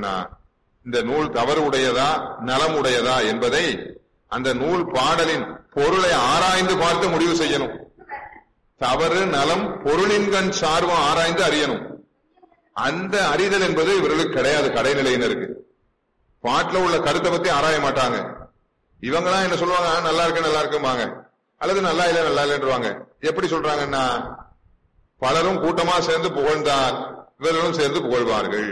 சொல்றாங்கன்னா இந்த நூல் தவறு உடையதா நலம் உடையதா என்பதை அந்த நூல் பாடலின் பொருளை ஆராய்ந்து பார்த்து முடிவு செய்யணும் தவறு நலம் பொருளின்கண் சார்பம் ஆராய்ந்து அறியணும் அந்த அறிதல் என்பது இவர்களுக்கு கிடையாது கடைநிலையினருக்கு பாட்டுல உள்ள கருத்தை பத்தி ஆராய மாட்டாங்க இவங்கலாம் என்ன சொல்லுவாங்க "ஆ, நல்லா இருக்கு நல்லா இருக்கும்பாங்க அல்லது நல்லா இல்ல நல்லா இல்லைன்றவாங்க எப்படி சொல்றாங்கன்னா பலரும் கூட்டமா சேர்ந்து புகழ்ந்தால் இவர்களும் சேர்ந்து புகழ்வார்கள்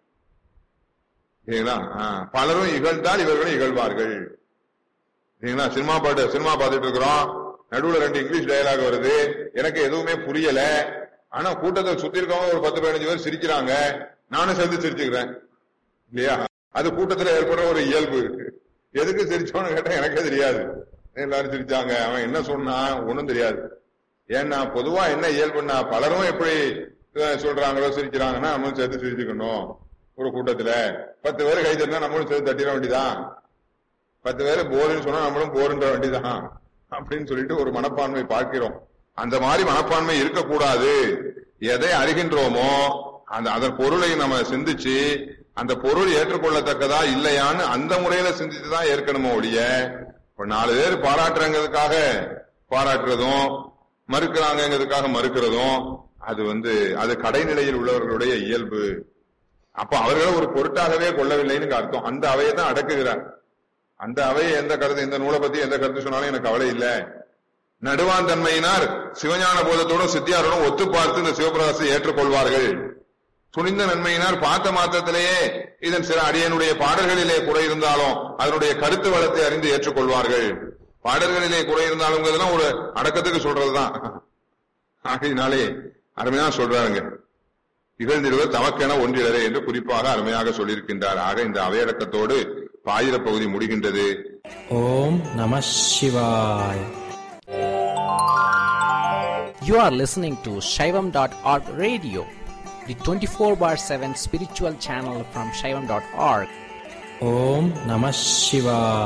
சரிங்களா ஆ, பலரும் இகழ்ந்தால் இவர்களும் இகழ்வார்கள் சரிங்களா சினிமா பாட்டு சினிமா பார்த்துட்டு இருக்கிறோம் நடுவுல ரெண்டு இங்கிலீஷ் டயலாக் வருது எனக்கு எதுவுமே புரியல ஆனா கூட்டத்தை சுத்தி இருக்கவங்க ஒரு பத்து பதினஞ்சு பேர் சிரிக்கிறாங்க நானும் சேர்ந்து சிரிச்சுக்கிறேன் இல்லையா அது கூட்டத்துல ஏற்படுற ஒரு இயல்பு எதுக்கு சிரிச்சோன்னு கேட்டா எனக்கே தெரியாது எல்லாரும் சிரிச்சாங்க அவன் என்ன சொன்னான் ஒண்ணும் தெரியாது ஏன்னா பொதுவா என்ன இயல்புன்னா பலரும் எப்படி அஹ், சொல்றாங்களோ சிரிக்கிறாங்கன்னா நம்மளும் சேர்த்து சிரிச்சுக்கணும் ஒரு கூட்டத்துல பத்து பேர் கை தட்டினா நம்மளும் சேர்த்து தட்டிட வேண்டியதான் பத்து பேர் போருன்னு சொன்னா நம்மளும் போருன்ற வேண்டியதான் அப்படின்னு சொல்லிட்டு ஒரு மனப்பான்மை பார்க்கிறோம் அந்த மாதிரி மனப்பான்மை இருக்கக்கூடாது எதை அறிகின்றோமோ அந்த அதன் பொருளை நம்ம சிந்திச்சு அந்த பொருள் ஏற்றுக்கொள்ளத்தக்கதா இல்லையான்னு அந்த முறையில சிந்திச்சு தான் ஏற்கணுமோ ஒழிய இப்ப நாலு பேர் பாராட்டுறங்கிறதுக்காக பாராட்டுறதும் மறுக்கிறாங்கிறதுக்காக மறுக்கிறதும் அது வந்து அது கடைநிலையில் உள்ளவர்களுடைய இயல்பு அப்ப அவர்களை ஒரு பொருட்டாகவே கொள்ளவில்லைன்னு அர்த்தம் அந்த அவையை தான் அடக்குகிறார் அந்த அவையை எந்த கருத்து இந்த நூலை பத்தி எந்த கருத்து சொன்னாலும் எனக்கு கவலை இல்ல நடுவான் தன்மையினார் சிவஞான போதத்தோடும் சித்தியாரோடும் ஒத்து பார்த்து இந்த சிவபிரகாசத்தை ஏற்றுக்கொள்வார்கள் துணிந்த நன்மையினார் பார்த்த மாத்திரத்திலேயே இதன் சில அடியனுடைய பாடல்களிலே குறை இருந்தாலும் அதனுடைய கருத்து வளத்தை அறிந்து ஏற்றுக்கொள்வார்கள் பாடல்களிலே குறை இருந்தாலும் ஒரு அடக்கத்துக்கு சொல்றதுதான் ஆகையினாலே அருமையா சொல்றாருங்க இகழ்ந்திருவர் தமக்கென ஒன்றிடரே என்று குறிப்பாக அருமையாக சொல்லியிருக்கின்றார் ஆக இந்த அவையடக்கத்தோடு பாயிர பகுதி முடிகின்றது ஓம் நம சிவாய் You are listening to Shaivam.org radio, the 24 bar 7 spiritual channel from Shaivam.org. ஓம் நம சிவாய்